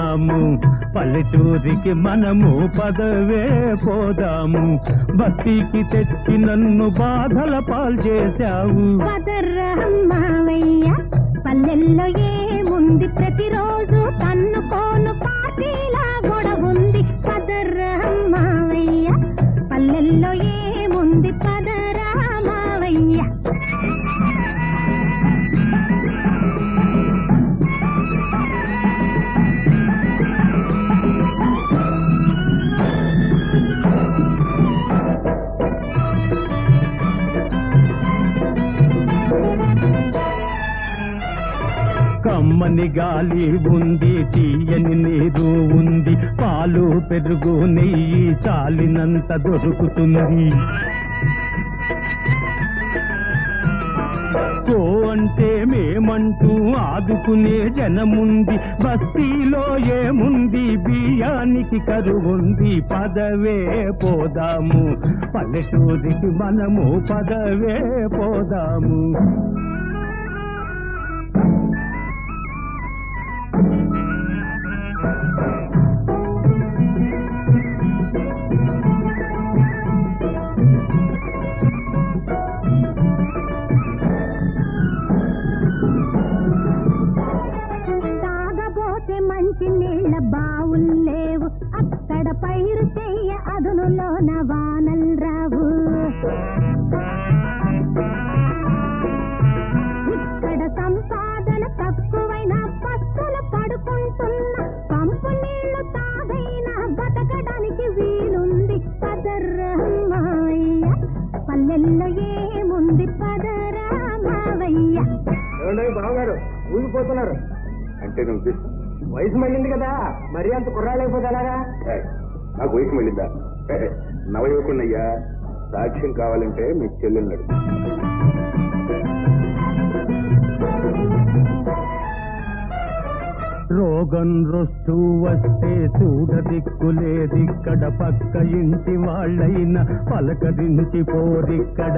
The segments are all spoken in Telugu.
పోదాము పల్లెటూరికి మనము పదవే పోదాము బస్తీకి తెచ్చి నన్ను బాధల పాలు చేశావు పదరహమ్మావయ్య పల్లెల్లో ఏముంది ప్రతిరోజు తన్నుకోను పార్టీలా గొడవుంది పదరహమ్మావయ్య పల్లెల్లో ఏముంది పదరామావయ్య కమ్మని గాలి ఉంది తీయని నీరు ఉంది పాలు పెరుగు నెయ్యి చాలినంత దొరుకుతుంది కో అంటే మేమంటూ ఆదుకునే జనముంది బస్తీలో ఏముంది బియ్యానికి కరువుంది పదవే పోదాము పల్లెటూరికి మనము పదవే పోదాము తాగబోతే మంచి నీళ్ళ బావుల్లేవు అక్కడ పైరు చెయ్య అదునులోన వానల్ రావు ఇక్కడ సంపాదన తక్కువైన పస్తులు పడుకుంటున్న పంపు నీళ్లు తాగైనా బతకడానికి వీలుంది పదరమావయ్య పల్లెల్లో ఏముంది పదరామావయ్య ఏమండి బావగారు ఊగిపోతున్నారు అంటే నువ్వు తీసు వయసు మళ్ళింది కదా మరీ అంత కుర్రాళ్ళైపోతే ఎలాగా ఏయ్, నాకు వయసు మళ్ళిందా ఏయ్, నవయువకున్నయ్యా సాక్ష్యం కావాలంటే మీ చెల్లెల్ని అడుగు రోగం రొస్తూ వస్తే చూడ దిక్కులేదిక్కడ పక్క ఇంటి వాళ్ళైనా పలకరించి పోరిక్కడ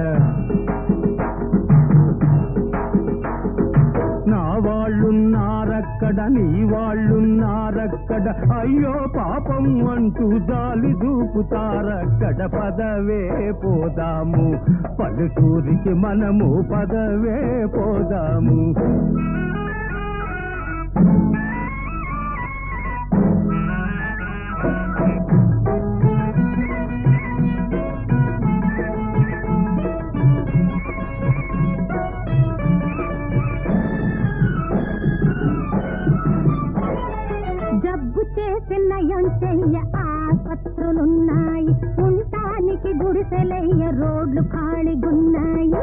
నా వాళ్ళున్నారక్కడ నీ వాళ్ళున్నారక్కడ అయ్యో పాపం అంటూ జాలి దూపుతారక్కడ పదవే పోదాము పల్లెటూరికి మనము పదవే పోదాము జబ్బు చేసి నయం చెయ్య ఆసుపత్రులున్నాయి ఉండటానికి గుడిసెలయ్య రోడ్లు ఖాళీగున్నాయి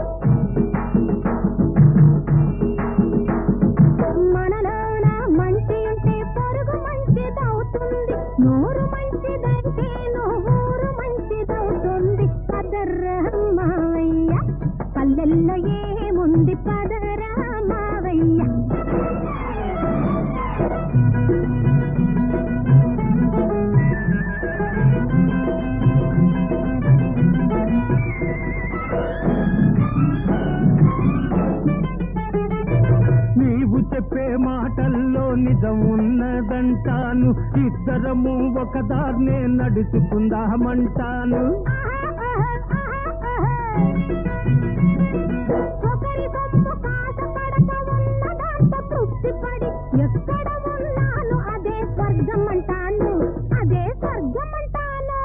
మనలోన మంచి ఉంటే పొరుగు మంచిదవుతుంది నోరు మంచిదంటే ఊరు మంచిదవుతుంది పదరామావయ్య పల్లెల్లో ఏముంది పదరామావయ్య నీవు చెప్పే మాటల్లో నిజం ఉన్నదంటాను ఇద్దరము ఒకదాన్నే నడుచుకుందామంటాను ఒకరి సొమ్ము కాసపడక ఉన్న దాంతో తృప్తిపడి ఎక్కడ ఉన్నాను అదే స్వర్గం అంటాను అదే స్వర్గం అంటాను